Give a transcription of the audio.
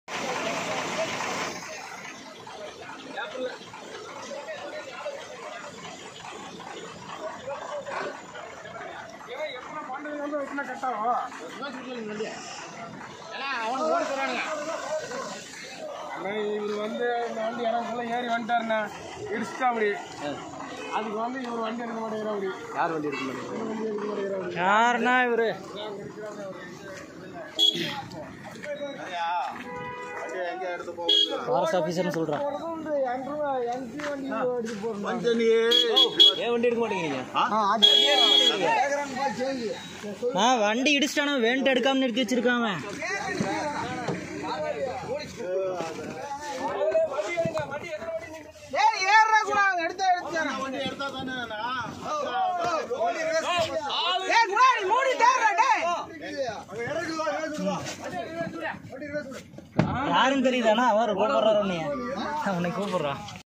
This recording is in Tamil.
இவர் வந்து இந்த வண்டி எனக்குள்ள ஏறி வந்துட்டாருண்ணா இடிச்சுட்டா அப்படி அதுக்கு வந்து இவர் வண்டி எடுக்க மாட்டேங்கிற அப்படி யார் வண்டி எடுக்க மாட்டேங்குது யாருன்னா இவரு ஃபாரஸ்ட் ஆஃபீஸர்னு சொல்கிறான் ஏன் வண்டி எடுக்க மாட்டேங்கிறீங்க நான் வண்டி இடிச்சிட்டானா வேண்ட் எடுக்காம நிறுத்தி வச்சிருக்கான் அவன். யாருன்னு தெரியுதானா அவர் கூப்பிடுறாரு உன்னைய உன்னை கூப்பிடுறான்